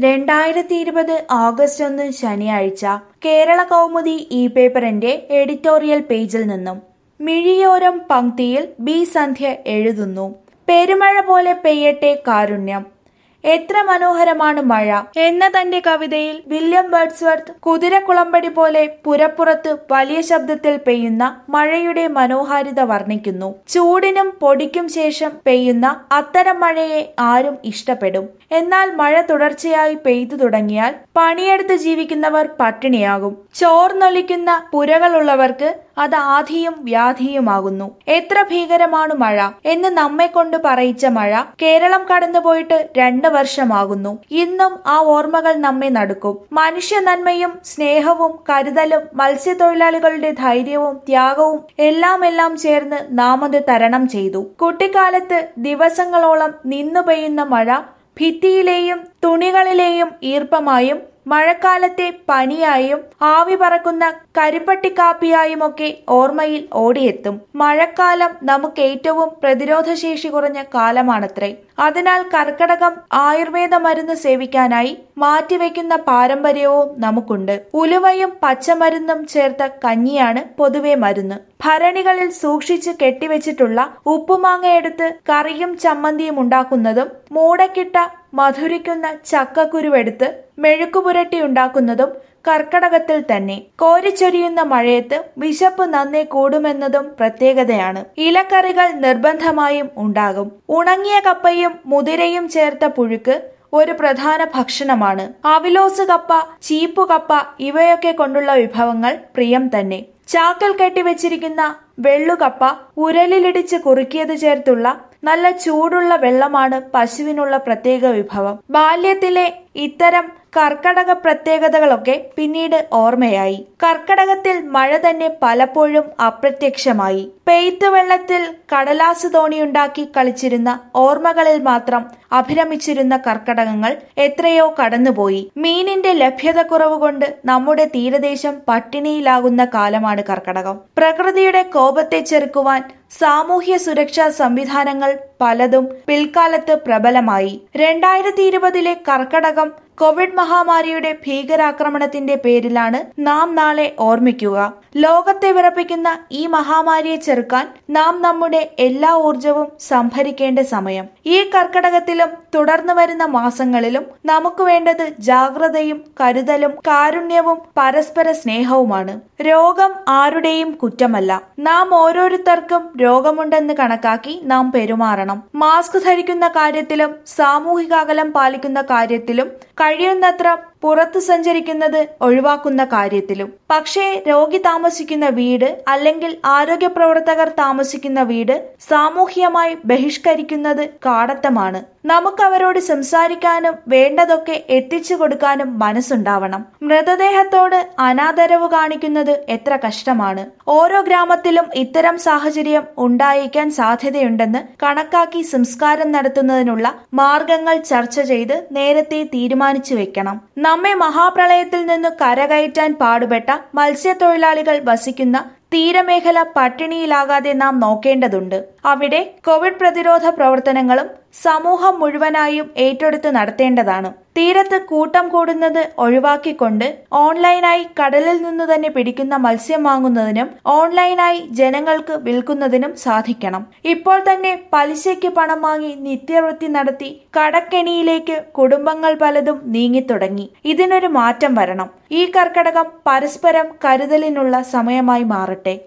രണ്ടായിരത്തി ഇരുപത് ഓഗസ്റ്റ് ഒന്ന് ശനിയാഴ്ച കേരള കൗമുദി ഇ പേപ്പറിന്റെ എഡിറ്റോറിയൽ പേജിൽ നിന്നും മിഴിയോരം പങ്ക്തിയിൽ ബി സന്ധ്യ എഴുതുന്നു പെരുമഴ പോലെ പെയ്യട്ടെ കാരുണ്യം എത്ര മനോഹരമാണ് മഴ എന്ന തന്റെ കവിതയിൽ വില്യം ബേർഡ്സ്വർത്ത് കുതിരക്കുളമ്പടി പോലെ പുരപ്പുറത്ത് വലിയ ശബ്ദത്തിൽ പെയ്യുന്ന മഴയുടെ മനോഹാരിത വർണ്ണിക്കുന്നു ചൂടിനും പൊടിക്കും ശേഷം പെയ്യുന്ന അത്തരം മഴയെ ആരും ഇഷ്ടപ്പെടും എന്നാൽ മഴ തുടർച്ചയായി പെയ്തു തുടങ്ങിയാൽ പണിയെടുത്ത് ജീവിക്കുന്നവർ പട്ടിണിയാകും ചോർന്നൊലിക്കുന്ന പുരകളുള്ളവർക്ക് അത് ആധിയും വ്യാധിയുമാകുന്നു എത്ര ഭീകരമാണ് മഴ എന്ന് നമ്മെ കൊണ്ട് പറയിച്ച മഴ കേരളം കടന്നുപോയിട്ട് രണ്ട് വർഷമാകുന്നു ഇന്നും ആ ഓർമ്മകൾ നമ്മെ നടുക്കും മനുഷ്യ നന്മയും സ്നേഹവും കരുതലും മത്സ്യത്തൊഴിലാളികളുടെ ധൈര്യവും ത്യാഗവും എല്ലാം എല്ലാം ചേർന്ന് നാം അത് തരണം ചെയ്തു കുട്ടിക്കാലത്ത് ദിവസങ്ങളോളം നിന്നു പെയ്യുന്ന മഴ ഭിത്തിയിലെയും തുണികളിലെയും ഈർപ്പമായും മഴക്കാലത്തെ പനിയായും ആവി പറക്കുന്ന കരിപ്പട്ടിക്കാപ്പിയായുമൊക്കെ ഓർമ്മയിൽ ഓടിയെത്തും മഴക്കാലം നമുക്ക് ഏറ്റവും പ്രതിരോധശേഷി കുറഞ്ഞ കാലമാണത്രേ അതിനാൽ കർക്കടകം ആയുർവേദ മരുന്ന് സേവിക്കാനായി മാറ്റിവെക്കുന്ന പാരമ്പര്യവും നമുക്കുണ്ട് ഉലുവയും പച്ചമരുന്നും ചേർത്ത കഞ്ഞിയാണ് പൊതുവെ മരുന്ന് ഭരണികളിൽ സൂക്ഷിച്ച് കെട്ടിവെച്ചിട്ടുള്ള ഉപ്പുമാങ്ങ എടുത്ത് കറിയും ചമ്മന്തിയും ഉണ്ടാക്കുന്നതും മൂടക്കിട്ട മധുരിക്കുന്ന ചക്കക്കുരുവെടുത്ത് മെഴുക്കുപുരട്ടി ഉണ്ടാക്കുന്നതും കർക്കടകത്തിൽ തന്നെ കോരിച്ചൊരിയുന്ന മഴയത്ത് വിശപ്പ് നന്നേ കൂടുമെന്നതും പ്രത്യേകതയാണ് ഇലക്കറികൾ നിർബന്ധമായും ഉണ്ടാകും ഉണങ്ങിയ കപ്പയും മുതിരയും ചേർത്ത പുഴുക്ക് ഒരു പ്രധാന ഭക്ഷണമാണ് അവിലോസ് കപ്പ ചീപ്പു കപ്പ ഇവയൊക്കെ കൊണ്ടുള്ള വിഭവങ്ങൾ പ്രിയം തന്നെ ചാക്കൽ കെട്ടിവെച്ചിരിക്കുന്ന വെള്ളുകപ്പ ഉരലിലിടിച്ച് കുറുക്കിയത് ചേർത്തുള്ള നല്ല ചൂടുള്ള വെള്ളമാണ് പശുവിനുള്ള പ്രത്യേക വിഭവം ബാല്യത്തിലെ ഇത്തരം കർക്കടക പ്രത്യേകതകളൊക്കെ പിന്നീട് ഓർമ്മയായി കർക്കടകത്തിൽ മഴ തന്നെ പലപ്പോഴും അപ്രത്യക്ഷമായി പെയ്ത്ത് വെള്ളത്തിൽ കടലാസ് തോണിയുണ്ടാക്കി കളിച്ചിരുന്ന ഓർമ്മകളിൽ മാത്രം അഭിരമിച്ചിരുന്ന കർക്കടകങ്ങൾ എത്രയോ കടന്നുപോയി മീനിന്റെ ലഭ്യത കുറവുകൊണ്ട് നമ്മുടെ തീരദേശം പട്ടിണിയിലാകുന്ന കാലമാണ് കർക്കടകം പ്രകൃതിയുടെ കോപത്തെ ചെറുക്കുവാൻ സാമൂഹ്യ സുരക്ഷാ സംവിധാനങ്ങൾ പലതും പിൽക്കാലത്ത് പ്രബലമായി രണ്ടായിരത്തി ഇരുപതിലെ കർക്കടകം കോവിഡ് മഹാമാരിയുടെ ഭീകരാക്രമണത്തിന്റെ പേരിലാണ് നാം നാളെ ഓർമ്മിക്കുക ലോകത്തെ വിറപ്പിക്കുന്ന ഈ മഹാമാരിയെ ചെറുക്കാൻ നാം നമ്മുടെ എല്ലാ ഊർജവും സംഭരിക്കേണ്ട സമയം ഈ കർക്കടകത്തിലും തുടർന്നു വരുന്ന മാസങ്ങളിലും നമുക്ക് വേണ്ടത് ജാഗ്രതയും കരുതലും കാരുണ്യവും പരസ്പര സ്നേഹവുമാണ് രോഗം ആരുടെയും കുറ്റമല്ല നാം ഓരോരുത്തർക്കും രോഗമുണ്ടെന്ന് കണക്കാക്കി നാം പെരുമാറണം മാസ്ക് ധരിക്കുന്ന കാര്യത്തിലും സാമൂഹിക അകലം പാലിക്കുന്ന കാര്യത്തിലും കഴിയുന്നത്ര പുറത്തു സഞ്ചരിക്കുന്നത് ഒഴിവാക്കുന്ന കാര്യത്തിലും പക്ഷേ രോഗി താമസിക്കുന്ന വീട് അല്ലെങ്കിൽ ആരോഗ്യ പ്രവർത്തകർ താമസിക്കുന്ന വീട് സാമൂഹ്യമായി ബഹിഷ്കരിക്കുന്നത് കാടത്തമാണ് നമുക്ക് അവരോട് സംസാരിക്കാനും വേണ്ടതൊക്കെ എത്തിച്ചു കൊടുക്കാനും മനസ്സുണ്ടാവണം മൃതദേഹത്തോട് അനാദരവ് കാണിക്കുന്നത് എത്ര കഷ്ടമാണ് ഓരോ ഗ്രാമത്തിലും ഇത്തരം സാഹചര്യം ഉണ്ടായേക്കാൻ സാധ്യതയുണ്ടെന്ന് കണക്കാക്കി സംസ്കാരം നടത്തുന്നതിനുള്ള മാർഗങ്ങൾ ചർച്ച ചെയ്ത് നേരത്തെ തീരുമാനിച്ചു വെക്കണം നമ്മെ മഹാപ്രളയത്തിൽ നിന്ന് കരകയറ്റാൻ പാടുപെട്ട മത്സ്യത്തൊഴിലാളികൾ വസിക്കുന്ന തീരമേഖല പട്ടിണിയിലാകാതെ നാം നോക്കേണ്ടതുണ്ട് അവിടെ കോവിഡ് പ്രതിരോധ പ്രവർത്തനങ്ങളും സമൂഹം മുഴുവനായും ഏറ്റെടുത്ത് നടത്തേണ്ടതാണ് തീരത്ത് കൂട്ടം കൂടുന്നത് ഒഴിവാക്കിക്കൊണ്ട് ഓൺലൈനായി കടലിൽ നിന്നു തന്നെ പിടിക്കുന്ന മത്സ്യം വാങ്ങുന്നതിനും ഓൺലൈനായി ജനങ്ങൾക്ക് വിൽക്കുന്നതിനും സാധിക്കണം ഇപ്പോൾ തന്നെ പലിശയ്ക്ക് പണം വാങ്ങി നിത്യവൃത്തി നടത്തി കടക്കെണിയിലേക്ക് കുടുംബങ്ങൾ പലതും നീങ്ങിത്തുടങ്ങി ഇതിനൊരു മാറ്റം വരണം ഈ കർക്കടകം പരസ്പരം കരുതലിനുള്ള സമയമായി മാറട്ടെ